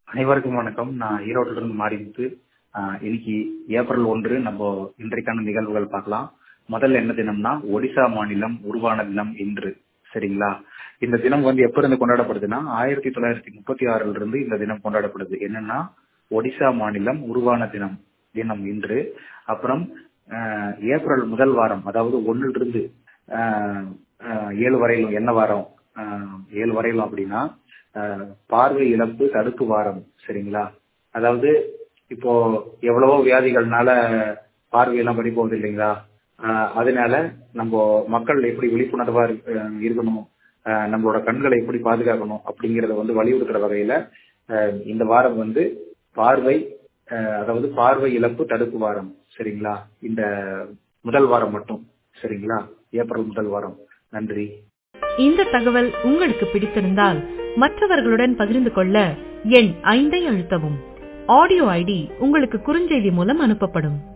அனைவருக்கும் வணக்கம் நான் ஈரோட்டில இருந்து மாரிமுத்து ஆஹ் இன்னைக்கு ஏப்ரல் ஒன்று நம்ம இன்றைக்கான நிகழ்வுகள் பார்க்கலாம் முதல்ல என்ன தினம்னா ஒடிசா மாநிலம் உருவான தினம் இன்று சரிங்களா இந்த தினம் வந்து எப்ப இருந்து கொண்டாடப்படுதுன்னா ஆயிரத்தி தொள்ளாயிரத்தி முப்பத்தி ஆறுல இருந்து இந்த தினம் கொண்டாடப்படுது என்னன்னா ஒடிசா மாநிலம் உருவான தினம் தினம் இன்று அப்புறம் ஆஹ் ஏப்ரல் முதல் வாரம் அதாவது ஒன்னுல இருந்து ஆஹ் ஆஹ் ஏழு வரையிலும் என்ன வாரம் ஆஹ் ஏழு வரையிலும் அப்படின்னா ஆஹ் பார்வை இழப்பு தடுப்பு வாரம் சரிங்களா அதாவது இப்போ எவ்வளவோ வியாதிகள்னால பார்வையெல்லாம் பறி போகுது இல்லைங்களா ஆஹ் அதனால நம்ம மக்கள் எப்படி விழிப்புணர்வா இருக்க- ஆஹ் இருக்கணும் ஆஹ் நம்மளோட கண்களை எப்படி பாதுகாக்கணும் அப்படிங்கறத வந்து வலியுறுத்துற வகையில ஆஹ் இந்த வாரம் வந்து பார்வை ஆஹ் அதாவது பார்வை இழப்பு தடுப்பு வாரம் சரிங்களா இந்த முதல் வாரம் மட்டும் சரிங்களா ஏப்ரல் முதல் வாரம் நன்றி இந்த தகவல் உங்களுக்கு பிடித்திருந்தால் மற்றவர்களுடன் பகிர்ந்து கொள்ள எண் ஐந்தை அழுத்தவும் ஆடியோ ஐடி உங்களுக்கு குறுஞ்செய்தி மூலம் அனுப்பப்படும்